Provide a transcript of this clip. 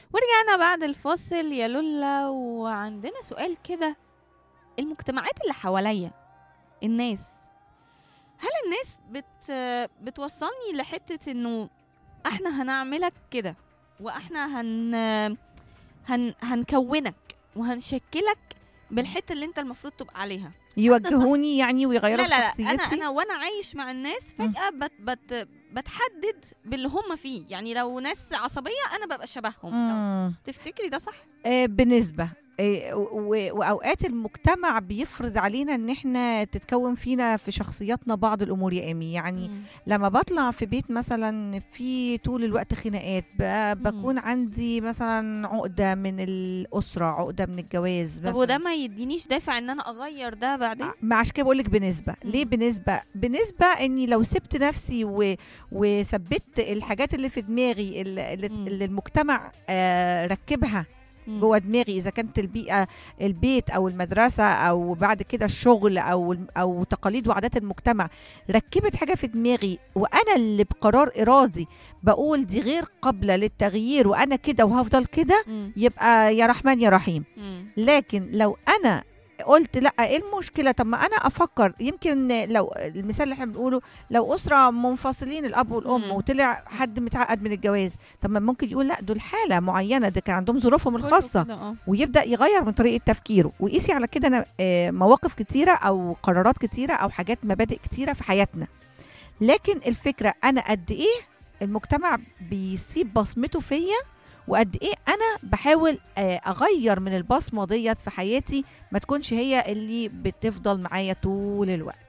ورجعنا بعد الفاصل يا لولا وعندنا سؤال كده المجتمعات اللي حواليا الناس هل الناس بت بتوصلني لحتة انه احنا هنعملك كده واحنا هن هن هنكونك وهنشكلك بالحتة اللي انت المفروض تبقى عليها يوجهوني يعني لا ويغيروا لا لا في انا شخصيتي انا وانا عايش مع الناس فجأة بت بت بتحدد باللي هم فيه يعني لو ناس عصبية انا ببقى شبههم لو مم. تفتكري ده صح؟ آه، بنسبة آه، و- واوقات المجتمع بيفرض علينا ان احنا تتكون فينا في شخصياتنا بعض الامور يا ايمي يعني مم. لما بطلع في بيت مثلا في طول الوقت خناقات ب- بكون عندي مثلا عقده من الاسره عقده من الجواز طب مثلا وده ما يدينيش دافع ان انا اغير ده بعدين؟ ما عشان كده بقول لك بنسبه ليه مم. بنسبه بنسبه اني لو سبت نفسي و... وثبت الحاجات اللي في دماغي اللي, اللي مم. اللي المجتمع آه ركبها مم. جوه دماغي اذا كانت البيئه البيت او المدرسه او بعد كده الشغل او او تقاليد وعادات المجتمع ركبت حاجه في دماغي وانا اللي بقرار ارادي بقول دي غير قابله للتغيير وانا كده وهفضل كده مم. يبقى يا رحمن يا رحيم مم. لكن لو انا قلت لا ايه المشكله طب ما انا افكر يمكن لو المثال اللي احنا بنقوله لو اسره منفصلين الاب والام مم. وطلع حد متعقد من الجواز طب ما ممكن يقول لا دول حاله معينه ده كان عندهم ظروفهم كله الخاصه كده، اه. ويبدا يغير من طريقه تفكيره وقيسي على كده انا آه، مواقف كتيره او قرارات كتيره او حاجات مبادئ كتيره في حياتنا لكن الفكره انا قد ايه المجتمع بيسيب بصمته فيا وقد ايه انا بحاول آه، اغير من البصمه ديت في حياتي ما تكونش هي اللي بتفضل معايا طول الوقت